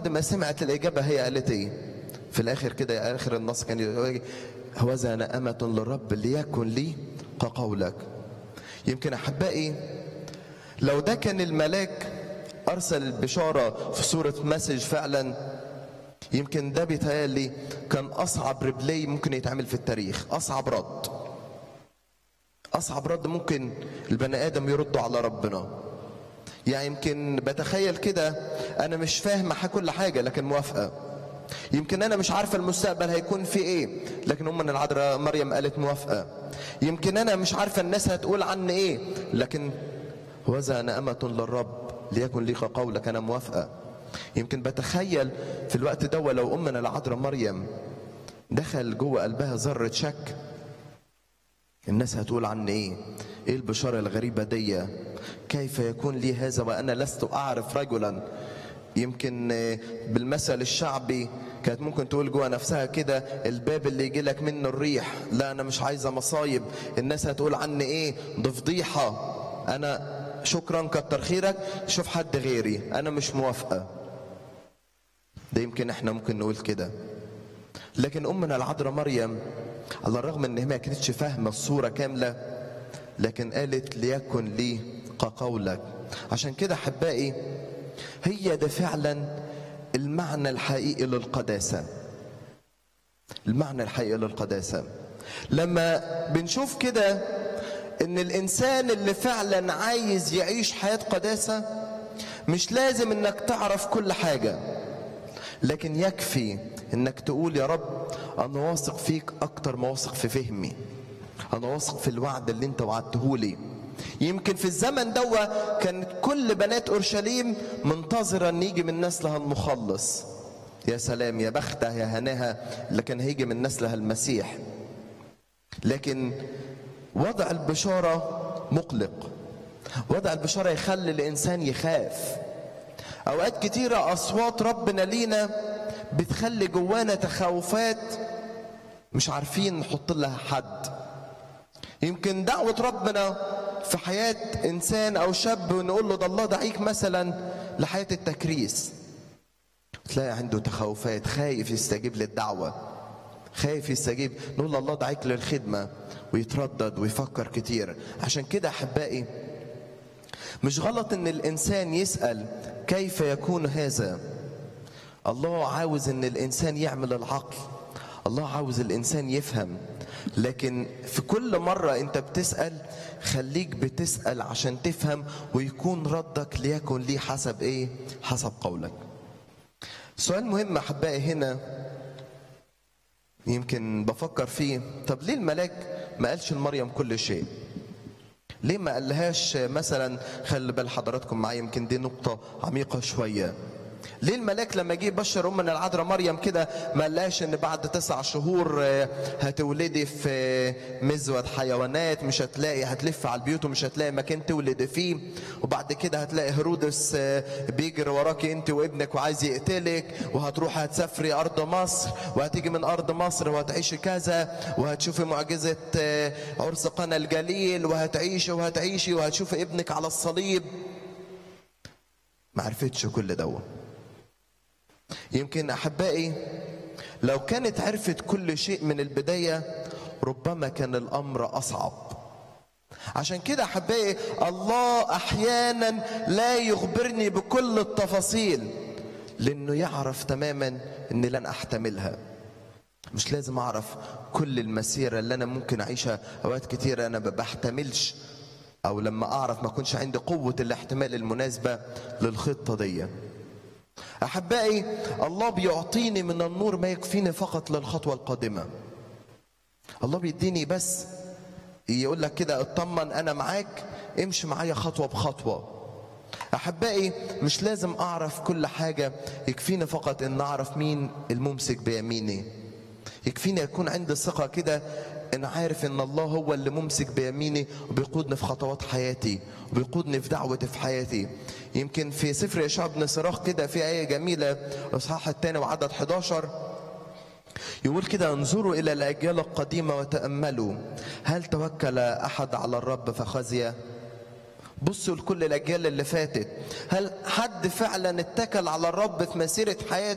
وبعد ما سمعت الإجابة هي قالت إيه في الآخر كده آخر النص كان يقول هوذا أنا أمة للرب ليكن لي كقولك يمكن أحبائي لو ده كان الملاك أرسل البشارة في صورة مسج فعلا يمكن ده بيتهيألي كان أصعب ريبلاي ممكن يتعمل في التاريخ أصعب رد أصعب رد ممكن البني آدم يرده على ربنا يعني يمكن بتخيل كده أنا مش فاهم كل حاجة لكن موافقة يمكن أنا مش عارفة المستقبل هيكون في إيه لكن أمنا العذراء مريم قالت موافقة يمكن أنا مش عارفة الناس هتقول عني إيه لكن وذا أنا أمة للرب ليكن لي قولك أنا موافقة يمكن بتخيل في الوقت ده لو أمنا العذراء مريم دخل جوه قلبها ذرة شك الناس هتقول عني ايه ايه البشارة الغريبة دي كيف يكون لي هذا وانا لست اعرف رجلا يمكن بالمثل الشعبي كانت ممكن تقول جوه نفسها كده الباب اللي يجي لك منه الريح لا انا مش عايزه مصايب الناس هتقول عني ايه ده فضيحه انا شكرا كتر خيرك شوف حد غيري انا مش موافقه ده يمكن احنا ممكن نقول كده لكن امنا العذراء مريم على الرغم ان هي ما كانتش فاهمه الصوره كامله لكن قالت ليكن لي كقولك عشان كده احبائي هي ده فعلا المعنى الحقيقي للقداسه المعنى الحقيقي للقداسه لما بنشوف كده ان الانسان اللي فعلا عايز يعيش حياه قداسه مش لازم انك تعرف كل حاجه لكن يكفي انك تقول يا رب انا واثق فيك اكتر ما واثق في فهمي انا واثق في الوعد اللي انت وعدته لي يمكن في الزمن دوا كانت كل بنات اورشليم منتظره ان يجي من نسلها المخلص يا سلام يا بختها يا هناها اللي كان هيجي من نسلها المسيح لكن وضع البشاره مقلق وضع البشاره يخلي الانسان يخاف اوقات كتيره اصوات ربنا لينا بتخلي جوانا تخوفات مش عارفين نحط لها حد يمكن دعوة ربنا في حياة إنسان أو شاب ونقول له ده الله دعيك مثلا لحياة التكريس تلاقي عنده تخوفات خايف يستجيب للدعوة خايف يستجيب نقول له الله دعيك للخدمة ويتردد ويفكر كتير عشان كده أحبائي مش غلط إن الإنسان يسأل كيف يكون هذا الله عاوز ان الانسان يعمل العقل الله عاوز الانسان يفهم لكن في كل مره انت بتسال خليك بتسال عشان تفهم ويكون ردك ليكن ليه حسب ايه حسب قولك سؤال مهم احبائي هنا يمكن بفكر فيه طب ليه الملاك ما قالش لمريم كل شيء ليه ما قالهاش مثلا خلي بال حضراتكم معايا يمكن دي نقطه عميقه شويه ليه الملاك لما جه يبشر امنا العذراء مريم كده ما قالهاش ان بعد تسع شهور هتولدي في مزود حيوانات مش هتلاقي هتلف على البيوت ومش هتلاقي مكان تولدي فيه وبعد كده هتلاقي هيرودس بيجري وراكي انت وابنك وعايز يقتلك وهتروح هتسافري ارض مصر وهتيجي من ارض مصر وهتعيشي كذا وهتشوفي معجزه عرس قنا الجليل وهتعيشي وهتعيشي وهتشوفي ابنك على الصليب ما عرفتش كل دوت يمكن احبائي لو كانت عرفت كل شيء من البدايه ربما كان الامر اصعب عشان كده احبائي الله احيانا لا يخبرني بكل التفاصيل لانه يعرف تماما اني لن احتملها مش لازم اعرف كل المسيره اللي انا ممكن اعيشها اوقات كتير انا ما بحتملش او لما اعرف ما اكونش عندي قوه الاحتمال المناسبه للخطه دي احبائي الله بيعطيني من النور ما يكفيني فقط للخطوه القادمه الله بيديني بس يقول لك كده اطمن انا معاك امشي معايا خطوه بخطوه احبائي مش لازم اعرف كل حاجه يكفيني فقط ان اعرف مين الممسك بيميني يكفيني يكون عندي ثقه كده ان عارف ان الله هو اللي ممسك بيميني وبيقودني في خطوات حياتي وبيقودني في دعوتي في حياتي يمكن في سفر اشعياء بن صراخ كده في ايه جميله الاصحاح الثاني وعدد 11 يقول كده انظروا الى الاجيال القديمه وتاملوا هل توكل احد على الرب فخزي بصوا لكل الاجيال اللي فاتت هل حد فعلا اتكل على الرب في مسيره حياته